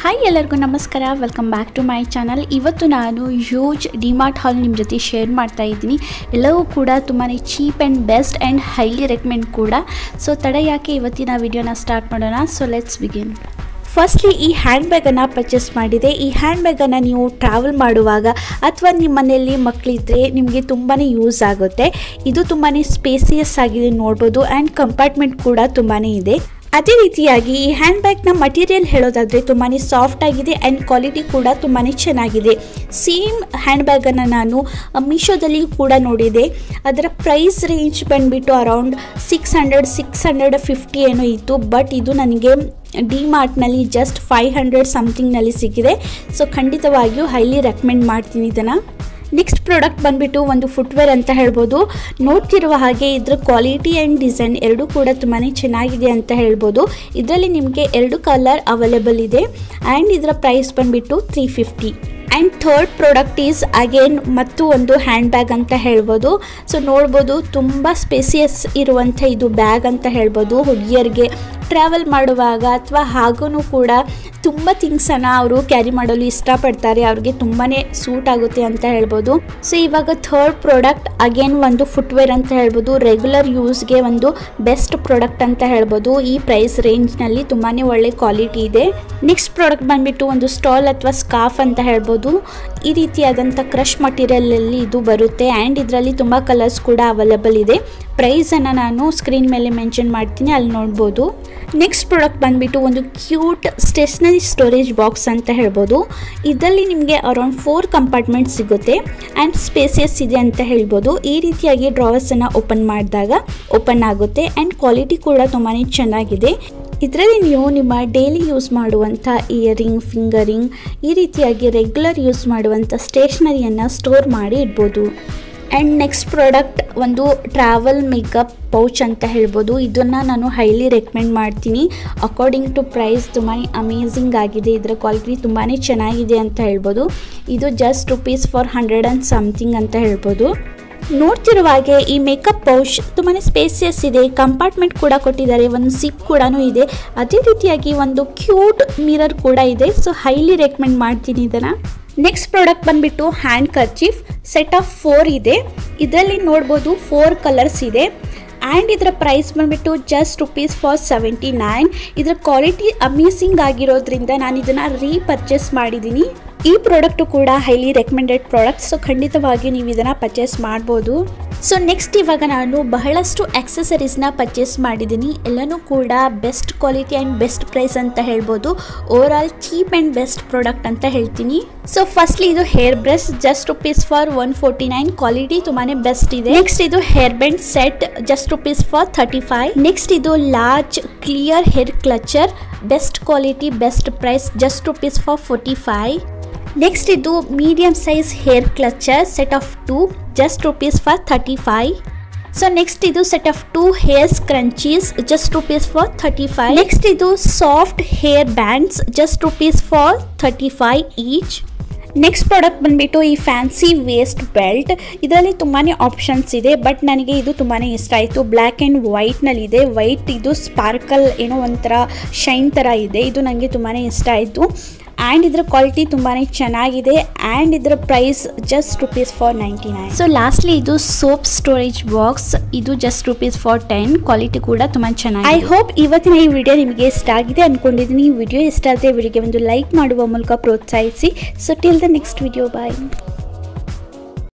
hi ಎಲ್ಲರಿಗೂ ನಮಸ್ಕಾರ welcome back to my channel ಇವತ್ತು ನಾನು ಯೂಜ್ ಡಿಮಾರ್ಟ್ ಹಾಲ್ ನಿಮ್ಮ ಜೊತೆ ಶೇರ್ ಮಾಡ್ತಾ ಇದ್ದೀನಿ ಎಲ್ಲವೂ ಕೂಡ ತುಂಬಾ cheap and best and highly recommend ಕೂಡ ಸೊ ತಡ ಯಾಕೆ ಇವತ್ತಿನ ವಿಡಿಯೋನ ಸ್ಟಾರ್ಟ್ ಮಾಡೋಣ ಸೊ ಲೆಟ್ಸ್ ಬಿಗಿನ್ ಫಸ್ಟ್ಲಿ ಈ ಹ್ಯಾಂಡ್ ಬ್ಯಾಗನ್ನು ಪರ್ಚೇಸ್ ಮಾಡಿದೆ ಈ ಹ್ಯಾಂಡ್ ಬ್ಯಾಗನ್ನು ನೀವು ಟ್ರಾವೆಲ್ ಮಾಡುವಾಗ ಅಥವಾ ನಿಮ್ಮ ಮನೆಯಲ್ಲಿ ಮಕ್ಕಳಿದ್ರೆ ನಿಮಗೆ ತುಂಬಾ ಯೂಸ್ ಆಗುತ್ತೆ ಇದು ತುಂಬಾ ಸ್ಪೇಸಿಯಸ್ ಆಗಿದೆ ನೋಡ್ಬೋದು ಆ್ಯಂಡ್ ಕಂಪಾರ್ಟ್ಮೆಂಟ್ ಕೂಡ ತುಂಬಾ ಇದೆ ಅದೇ ರೀತಿಯಾಗಿ ಈ ಹ್ಯಾಂಡ್ ಬ್ಯಾಗ್ನ ಮಟೀರಿಯಲ್ ಹೇಳೋದಾದರೆ ತುಂಬಾ ಸಾಫ್ಟ್ ಆಗಿದೆ ಆ್ಯಂಡ್ ಕ್ವಾಲಿಟಿ ಕೂಡ ತುಂಬಾ ಚೆನ್ನಾಗಿದೆ ಸೇಮ್ ಹ್ಯಾಂಡ್ ಬ್ಯಾಗನ್ನು ನಾನು ಮೀಶೋದಲ್ಲಿ ಕೂಡ ನೋಡಿದೆ ಅದರ ಪ್ರೈಸ್ ರೇಂಜ್ ಬಂದುಬಿಟ್ಟು around six hundred six hundred fifty ಏನೋ ಇತ್ತು ಬಟ್ ಇದು ನನಗೆ ಡಿ ಮಾರ್ಟ್ನಲ್ಲಿ ಜಸ್ಟ್ ಫೈವ್ ಹಂಡ್ರೆಡ್ ಸಮಥಿಂಗ್ನಲ್ಲಿ ಸಿಕ್ಕಿದೆ ಸೊ ಖಂಡಿತವಾಗಿಯೂ ಹೈಲಿ ರೆಕಮೆಂಡ್ ಮಾಡ್ತೀನಿ ಇದನ್ನು ನೆಕ್ಸ್ಟ್ ಪ್ರಾಡಕ್ಟ್ ಬಂದುಬಿಟ್ಟು ಒಂದು ಫುಟ್ವೇರ್ ಅಂತ ಹೇಳ್ಬೋದು ನೋಡ್ತಿರುವ ಹಾಗೆ ಇದ್ರ ಕ್ವಾಲಿಟಿ ಆ್ಯಂಡ್ ಡಿಸೈನ್ ಎರಡೂ ಕೂಡ ತುಂಬಾ ಚೆನ್ನಾಗಿದೆ ಅಂತ ಹೇಳ್ಬೋದು ಇದರಲ್ಲಿ ನಿಮಗೆ ಎರಡು ಕಲರ್ ಅವೈಲೇಬಲ್ ಇದೆ ಆ್ಯಂಡ್ ಇದರ ಪ್ರೈಸ್ ಬಂದುಬಿಟ್ಟು three fifty and third product is again ಮತ್ತು ಒಂದು ಹ್ಯಾಂಡ್ ಬ್ಯಾಗ್ ಅಂತ ಹೇಳ್ಬೋದು ಸೊ ನೋಡ್ಬೋದು ತುಂಬ ಸ್ಪೇಸಿಯಸ್ ಇರುವಂಥ ಇದು ಬ್ಯಾಗ್ ಅಂತ ಹೇಳ್ಬೋದು ಹುಡುಗಿಯರಿಗೆ ಟ್ರಾವೆಲ್ ಮಾಡುವಾಗ ಅಥವಾ ಹಾಗೂ ಕೂಡ ತುಂಬ ಥಿಂಗ್ಸನ್ನು ಅವರು ಕ್ಯಾರಿ ಮಾಡಲು ಇಷ್ಟಪಡ್ತಾರೆ ಅವ್ರಿಗೆ ತುಂಬಾ ಸೂಟ್ ಆಗುತ್ತೆ ಅಂತ ಹೇಳ್ಬೋದು ಸೊ ಇವಾಗ ಥರ್ಡ್ ಪ್ರಾಡಕ್ಟ್ ಅಗೇನ್ ಒಂದು ಫುಟ್ವೇರ್ ಅಂತ ಹೇಳ್ಬೋದು ರೆಗ್ಯುಲರ್ ಯೂಸ್ಗೆ ಒಂದು ಬೆಸ್ಟ್ ಪ್ರಾಡಕ್ಟ್ ಅಂತ ಹೇಳ್ಬೋದು ಈ ಪ್ರೈಸ್ ರೇಂಜ್ನಲ್ಲಿ ತುಂಬಾ ಒಳ್ಳೆ ಕ್ವಾಲಿಟಿ ಇದೆ ನೆಕ್ಸ್ಟ್ ಪ್ರಾಡಕ್ಟ್ ಬಂದುಬಿಟ್ಟು ಒಂದು ಸ್ಟಾಲ್ ಅಥವಾ ಸ್ಕಾಫ್ ಅಂತ ಹೇಳ್ಬೋದು ಈ ರೀತಿಯಾದಂಥ ಕ್ರಶ್ ಮಟೀರಿಯಲಲ್ಲಿ ಇದು ಬರುತ್ತೆ ಆ್ಯಂಡ್ ಇದರಲ್ಲಿ ತುಂಬ ಕಲರ್ಸ್ ಕೂಡ ಅವೈಲೇಬಲ್ ಇದೆ ಪ್ರೈಸನ್ನು ನಾನು ಸ್ಕ್ರೀನ್ ಮೇಲೆ ಮೆನ್ಷನ್ ಮಾಡ್ತೀನಿ ಅಲ್ಲಿ ನೋಡ್ಬೋದು ನೆಕ್ಸ್ಟ್ ಪ್ರಾಡಕ್ಟ್ ಬಂದುಬಿಟ್ಟು ಒಂದು ಕ್ಯೂಟ್ ಸ್ಟೇಷ್ನರಿ ಸ್ಟೋರೇಜ್ ಬಾಕ್ಸ್ ಅಂತ ಹೇಳ್ಬೋದು ಇದರಲ್ಲಿ ನಿಮಗೆ ಅರೌಂಡ್ ಫೋರ್ ಕಂಪಾರ್ಟ್ಮೆಂಟ್ ಸಿಗುತ್ತೆ ಆ್ಯಂಡ್ ಸ್ಪೇಸಿಯಸ್ ಇದೆ ಅಂತ ಹೇಳ್ಬೋದು ಈ ರೀತಿಯಾಗಿ ಡ್ರಾವರ್ಸನ್ನು ಓಪನ್ ಮಾಡಿದಾಗ ಓಪನ್ ಆಗುತ್ತೆ ಆ್ಯಂಡ್ ಕ್ವಾಲಿಟಿ ಕೂಡ ತುಂಬಾ ಚೆನ್ನಾಗಿದೆ ಇದರಲ್ಲಿ ನೀವು ನಿಮ್ಮ ಡೈಲಿ ಯೂಸ್ ಮಾಡುವಂಥ ಇಯರಿಂಗ್ ಫಿಂಗರಿಂಗ್ ಈ ರೀತಿಯಾಗಿ ರೆಗ್ಯುಲರ್ ಯೂಸ್ ಮಾಡುವಂಥ ಸ್ಟೇಷ್ನರಿಯನ್ನು ಸ್ಟೋರ್ ಮಾಡಿ ಇಡ್ಬೋದು ಆ್ಯಂಡ್ ನೆಕ್ಸ್ಟ್ ಪ್ರಾಡಕ್ಟ್ ಒಂದು ಟ್ರಾವೆಲ್ ಮೇಕಪ್ ಪೌಚ್ ಅಂತ ಹೇಳ್ಬೋದು ಇದನ್ನು ನಾನು ಹೈಲಿ ರೆಕಮೆಂಡ್ ಮಾಡ್ತೀನಿ ಅಕಾರ್ಡಿಂಗ್ ಟು ಪ್ರೈಸ್ ತುಂಬಾ ಅಮೇಝಿಂಗ್ ಆಗಿದೆ ಇದರ ಕ್ವಾಲಿಟಿ ತುಂಬಾ ಚೆನ್ನಾಗಿದೆ ಅಂತ ಹೇಳ್ಬೋದು ಇದು just rupees for hundred and something ಅಂತ ಹೇಳ್ಬೋದು ನೋಡ್ತಿರುವ ಹಾಗೆ ಈ ಮೇಕಪ್ ಪೌಚ್ ತುಂಬಾ ಸ್ಪೇಸಿಯಸ್ ಇದೆ ಕಂಪಾರ್ಟ್ಮೆಂಟ್ ಕೂಡ ಕೊಟ್ಟಿದ್ದಾರೆ ಒಂದು ಸಿಪ್ ಕೂಡ ಇದೆ ಅದೇ ರೀತಿಯಾಗಿ ಒಂದು ಕ್ಯೂಟ್ ಮಿರರ್ ಕೂಡ ಇದೆ ಸೊ ಹೈಲಿ ರೆಕಮೆಂಡ್ ಮಾಡ್ತೀನಿ ಇದನ್ನು ನೆಕ್ಸ್ಟ್ ಪ್ರಾಡಕ್ಟ್ ಬಂದುಬಿಟ್ಟು handkerchief set of four ಇದೆ ಇದರಲ್ಲಿ ನೋಡ್ಬೋದು ಫೋರ್ ಕಲರ್ಸ್ ಇದೆ ಆ್ಯಂಡ್ ಇದರ ಪ್ರೈಸ್ ಬಂದುಬಿಟ್ಟು just rupees for seventy nine ಇದರ ಕ್ವಾಲಿಟಿ ಅಮೇಸಿಂಗ್ ಆಗಿರೋದ್ರಿಂದ ನಾನು ಇದನ್ನು ರೀಪರ್ಚೇಸ್ ಮಾಡಿದ್ದೀನಿ ಈ ಪ್ರಾಡಕ್ಟು ಕೂಡ ಹೈಲಿ ರೆಕಮೆಂಡೆಡ್ ಪ್ರಾಡಕ್ಟ್ ಸೊ ಖಂಡಿತವಾಗಿ ನೀವು ಇದನ್ನು ಪರ್ಚೇಸ್ ಮಾಡ್ಬೋದು ಸೊ ನೆಕ್ಸ್ಟ್ ಇವಾಗ ನಾನು ಬಹಳಷ್ಟು ಆಕ್ಸೆಸರೀಸ್ನ ಪರ್ಚೇಸ್ ಮಾಡಿದ್ದೀನಿ ಎಲ್ಲನೂ ಕೂಡ best quality and best price ಅಂತ ಹೇಳ್ಬೋದು overall cheap and best product ಅಂತ ಹೇಳ್ತೀನಿ ಸೊ ಫಸ್ಟ್ಲಿ ಇದು hair brush just rupees for one forty nine quality ತುಂಬಾ ಬೆಸ್ಟ್ ಇದೆ ನೆಕ್ಸ್ಟ್ ಇದು hair band set just rupees for thirty five next ಇದು large clear hair clutcher best quality best price just rupees for forty five next ಇದು medium size hair clutcher set of two just rupees for thirty five so next ಇದು set of two hair scrunchies just rupees for thirty five next ಇದು soft hair bands just rupees for thirty five each next product ಬಂದುಬಿಟ್ಟು ಈ fancy waste belt ಇದರಲ್ಲಿ ತುಂಬಾ options ಇದೆ but ನನಗೆ ಇದು ತುಂಬಾ ಇಷ್ಟ ಆಯಿತು ಬ್ಲ್ಯಾಕ್ ಆ್ಯಂಡ್ ವೈಟ್ನಲ್ಲಿದೆ ವೈಟ್ ಇದು ಸ್ಪಾರ್ಕಲ್ ಏನೋ ಒಂಥರ ಶೈನ್ ಥರ ಇದೆ ಇದು ನನಗೆ ತುಂಬಾ ಇಷ್ಟ ಆಯಿತು ಆ್ಯಂಡ್ ಇದರ ಕ್ವಾಲಿಟಿ ತುಂಬಾ ಚೆನ್ನಾಗಿದೆ ಆ್ಯಂಡ್ ಇದರ price just rupees for ninety nine so lastly ಇದು ಸೋಪ್ ಸ್ಟೋರೇಜ್ ಬಾಕ್ಸ್ ಇದು just rupees for ten quality ಕೂಡ ತುಂಬ ಚೆನ್ನಾಗಿದೆ ಐ ಹೋಪ್ ಇವತ್ತಿನ ಈ ವಿಡಿಯೋ ನಿಮಗೆ ಇಷ್ಟ ಆಗಿದೆ ಅಂದ್ಕೊಂಡಿದ್ದೀನಿ ಈ ವಿಡಿಯೋ ಇಷ್ಟ ಆದರೆ ವಿಡಿಯೋಗೆ ಒಂದು ಲೈಕ್ ಮಾಡುವ ಮೂಲಕ ಪ್ರೋತ್ಸಾಹಿಸಿ so till the next video bye